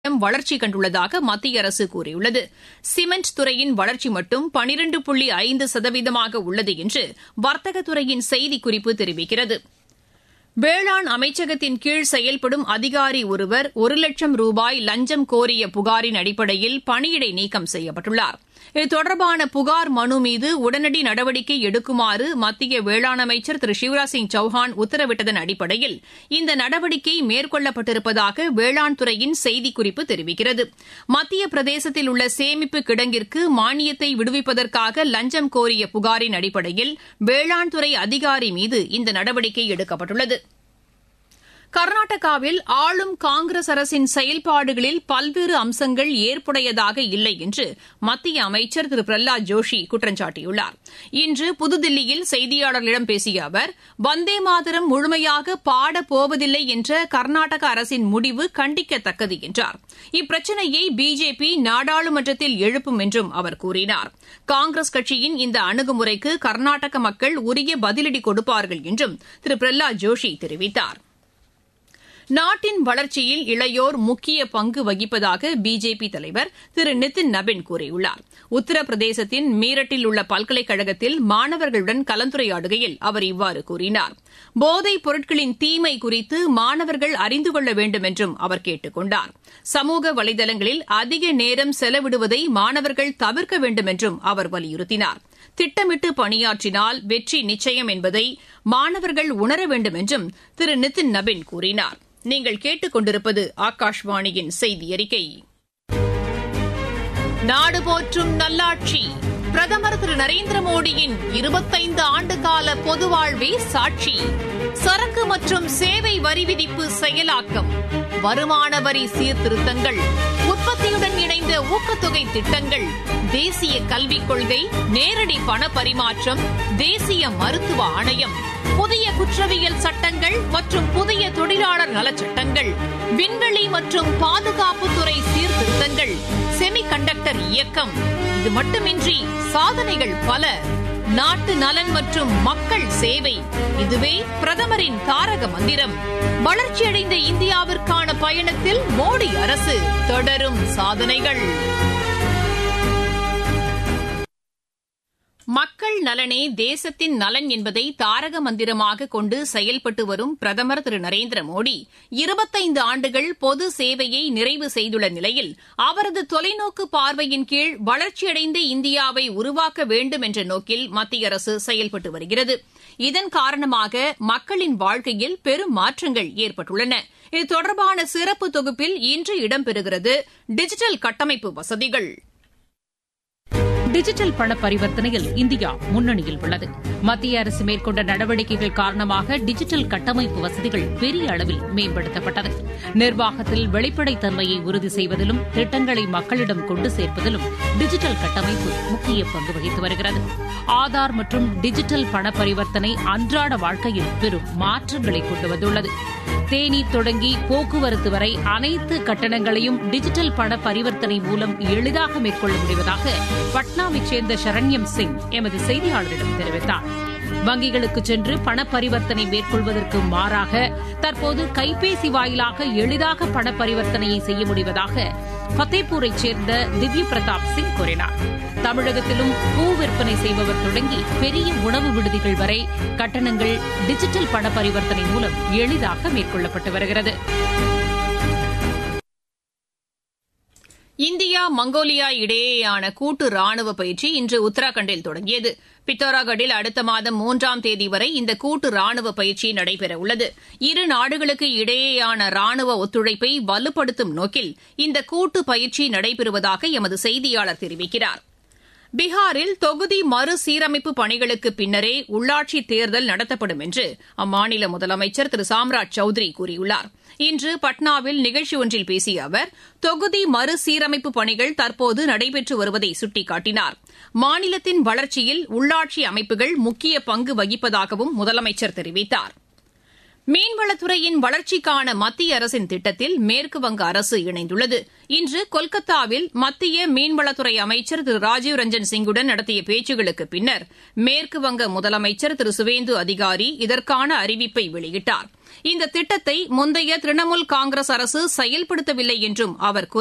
வளர்ச்சி கண்டுள்ளதாக மத்திய அரசு கூறியுள்ளது சிமெண்ட் துறையின் வளர்ச்சி மட்டும் பனிரண்டு புள்ளி ஐந்து சதவீதமாக உள்ளது என்று வர்த்தகத்துறையின் செய்திக்குறிப்பு தெரிவிக்கிறது வேளாண் அமைச்சகத்தின் கீழ் செயல்படும் அதிகாரி ஒருவர் ஒரு லட்சம் ரூபாய் லஞ்சம் கோரிய புகாரின் அடிப்படையில் பணியிடை நீக்கம் செய்யப்பட்டுள்ளார் இது தொடர்பான புகார் மனு மீது உடனடி நடவடிக்கை எடுக்குமாறு மத்திய வேளாண் அமைச்சர் திரு சிவராஜ் சிங் சௌஹான் உத்தரவிட்டதன் அடிப்படையில் இந்த நடவடிக்கை மேற்கொள்ளப்பட்டிருப்பதாக வேளாண் துறையின் செய்திக்குறிப்பு தெரிவிக்கிறது மத்திய பிரதேசத்தில் உள்ள சேமிப்பு கிடங்கிற்கு மானியத்தை விடுவிப்பதற்காக லஞ்சம் கோரிய புகாரின் அடிப்படையில் வேளாண் துறை அதிகாரி மீது இந்த நடவடிக்கை எடுக்கப்பட்டுள்ளது கர்நாடகாவில் ஆளும் காங்கிரஸ் அரசின் செயல்பாடுகளில் பல்வேறு அம்சங்கள் ஏற்புடையதாக இல்லை என்று மத்திய அமைச்சர் திரு பிரஹ்லாத் ஜோஷி குற்றம் சாட்டியுள்ளார் இன்று புதுதில்லியில் செய்தியாளர்களிடம் பேசிய அவர் வந்தே மாதரம் முழுமையாக பாடப்போவதில்லை என்ற கர்நாடக அரசின் முடிவு கண்டிக்கத்தக்கது என்றார் இப்பிரச்சினையை பிஜேபி நாடாளுமன்றத்தில் எழுப்பும் என்றும் அவர் கூறினார் காங்கிரஸ் கட்சியின் இந்த அணுகுமுறைக்கு கர்நாடக மக்கள் உரிய பதிலடி கொடுப்பார்கள் என்றும் திரு பிரஹ்லாத் ஜோஷி தெரிவித்தாா் நாட்டின் வளர்ச்சியில் இளையோர் முக்கிய பங்கு வகிப்பதாக பிஜேபி தலைவர் திரு நிதின் நபின் கூறியுள்ளார் உத்தரப்பிரதேசத்தின் மீரட்டில் உள்ள பல்கலைக்கழகத்தில் மாணவர்களுடன் கலந்துரையாடுகையில் அவர் இவ்வாறு கூறினார் போதைப் பொருட்களின் தீமை குறித்து மாணவர்கள் அறிந்து கொள்ள வேண்டும் என்றும் அவர் கேட்டுக் கொண்டார் சமூக வலைதளங்களில் அதிக நேரம் செலவிடுவதை மாணவர்கள் தவிர்க்க வேண்டும் என்றும் அவர் வலியுறுத்தினார் திட்டமிட்டு பணியாற்றினால் வெற்றி நிச்சயம் என்பதை மாணவர்கள் உணர வேண்டும் என்றும் திரு நிதின் நபின் கூறினார் நீங்கள் கேட்டுக் கொண்டிருப்பது ஆகாஷ்வாணியின் செய்தி அறிக்கை நாடு போற்றும் நல்லாட்சி பிரதமர் திரு நரேந்திர மோடியின் இருபத்தைந்து ஆண்டுகால பொது வாழ்வே சாட்சி சரக்கு மற்றும் சேவை வரி விதிப்பு செயலாக்கம் வருமான வரி சீர்திருத்தங்கள் உற்பத்தியுடன் இணைந்த ஊக்கத்தொகை திட்டங்கள் தேசிய கல்விக் கொள்கை நேரடி பண பரிமாற்றம் தேசிய மருத்துவ ஆணையம் புதிய குற்றவியல் சட்டங்கள் மற்றும் புதிய தொழிலாளர் நலச்சட்டங்கள் விண்வெளி மற்றும் பாதுகாப்புத்துறை சீர்திருத்தங்கள் செமி கண்டக்டர் இயக்கம் இது மட்டுமின்றி சாதனைகள் பல நாட்டு நலன் மற்றும் மக்கள் சேவை இதுவே பிரதமரின் தாரக மந்திரம் வளர்ச்சியடைந்த இந்தியாவிற்கான பயணத்தில் மோடி அரசு தொடரும் சாதனைகள் மக்கள் நலனே தேசத்தின் நலன் என்பதை தாரக மந்திரமாக கொண்டு செயல்பட்டு வரும் பிரதமர் திரு நரேந்திர மோடி இருபத்தைந்து ஆண்டுகள் பொது சேவையை நிறைவு செய்துள்ள நிலையில் அவரது தொலைநோக்கு பார்வையின் கீழ் வளர்ச்சியடைந்த இந்தியாவை உருவாக்க வேண்டும் என்ற நோக்கில் மத்திய அரசு செயல்பட்டு வருகிறது இதன் காரணமாக மக்களின் வாழ்க்கையில் பெரும் மாற்றங்கள் ஏற்பட்டுள்ளன இது தொடர்பான சிறப்பு தொகுப்பில் இன்று இடம்பெறுகிறது டிஜிட்டல் கட்டமைப்பு வசதிகள் டிஜிட்டல் பண பரிவர்த்தனையில் இந்தியா முன்னணியில் உள்ளது மத்திய அரசு மேற்கொண்ட நடவடிக்கைகள் காரணமாக டிஜிட்டல் கட்டமைப்பு வசதிகள் பெரிய அளவில் மேம்படுத்தப்பட்டது நிர்வாகத்தில் வெளிப்படைத்தன்மையை உறுதி செய்வதிலும் திட்டங்களை மக்களிடம் கொண்டு சேர்ப்பதிலும் டிஜிட்டல் கட்டமைப்பு முக்கிய பங்கு வகித்து வருகிறது ஆதார் மற்றும் டிஜிட்டல் பண பரிவர்த்தனை அன்றாட வாழ்க்கையில் பெரும் மாற்றங்களை கொண்டு வந்துள்ளது தேநீர் தொடங்கி போக்குவரத்து வரை அனைத்து கட்டணங்களையும் டிஜிட்டல் பண பரிவர்த்தனை மூலம் எளிதாக மேற்கொள்ள முடிவதாக பட்னாவைச் சேர்ந்த சரண்யம் சிங் எமது செய்தியாளரிடம் தெரிவித்தார் வங்கிகளுக்கு சென்று பண பரிவர்த்தனை மேற்கொள்வதற்கு மாறாக தற்போது கைபேசி வாயிலாக எளிதாக பண பரிவர்த்தனையை செய்ய முடிவதாக ஃபத்தேபூரைச் சேர்ந்த திவ்ய பிரதாப் சிங் கூறினார் தமிழகத்திலும் பூ விற்பனை செய்பவர் தொடங்கி பெரிய உணவு விடுதிகள் வரை கட்டணங்கள் டிஜிட்டல் பண பரிவர்த்தனை மூலம் எளிதாக மேற்கொள்ளப்பட்டு வருகிறது இந்தியா மங்கோலியா இடையேயான கூட்டு ராணுவ பயிற்சி இன்று உத்தராகண்டில் தொடங்கியது பித்தோராகடில் அடுத்த மாதம் மூன்றாம் தேதி வரை இந்த கூட்டு ராணுவ பயிற்சி நடைபெறவுள்ளது இரு நாடுகளுக்கு இடையேயான ராணுவ ஒத்துழைப்பை வலுப்படுத்தும் நோக்கில் இந்த கூட்டு பயிற்சி நடைபெறுவதாக எமது செய்தியாளர் தெரிவிக்கிறார் பீகாரில் தொகுதி மறுசீரமைப்பு பணிகளுக்கு பின்னரே உள்ளாட்சி தேர்தல் நடத்தப்படும் என்று அம்மாநில முதலமைச்சர் திரு சாம்ராஜ் சௌத்ரி கூறியுள்ளார் இன்று பட்னாவில் நிகழ்ச்சி ஒன்றில் பேசிய அவர் தொகுதி மறுசீரமைப்பு பணிகள் தற்போது நடைபெற்று வருவதை சுட்டிக்காட்டினார் மாநிலத்தின் வளர்ச்சியில் உள்ளாட்சி அமைப்புகள் முக்கிய பங்கு வகிப்பதாகவும் முதலமைச்சர் தெரிவித்தார் மீன்வளத்துறையின் வளர்ச்சிக்கான மத்திய அரசின் திட்டத்தில் மேற்குவங்க அரசு இணைந்துள்ளது இன்று கொல்கத்தாவில் மத்திய மீன்வளத்துறை அமைச்சர் திரு ராஜீவ் ரஞ்சன் சிங்குடன் நடத்திய பேச்சுகளுக்கு பின்னர் மேற்குவங்க முதலமைச்சர் திரு சுவேந்து அதிகாரி இதற்கான அறிவிப்பை வெளியிட்டார் இந்த திட்டத்தை முந்தைய திரிணாமுல் காங்கிரஸ் அரசு செயல்படுத்தவில்லை என்றும் அவர்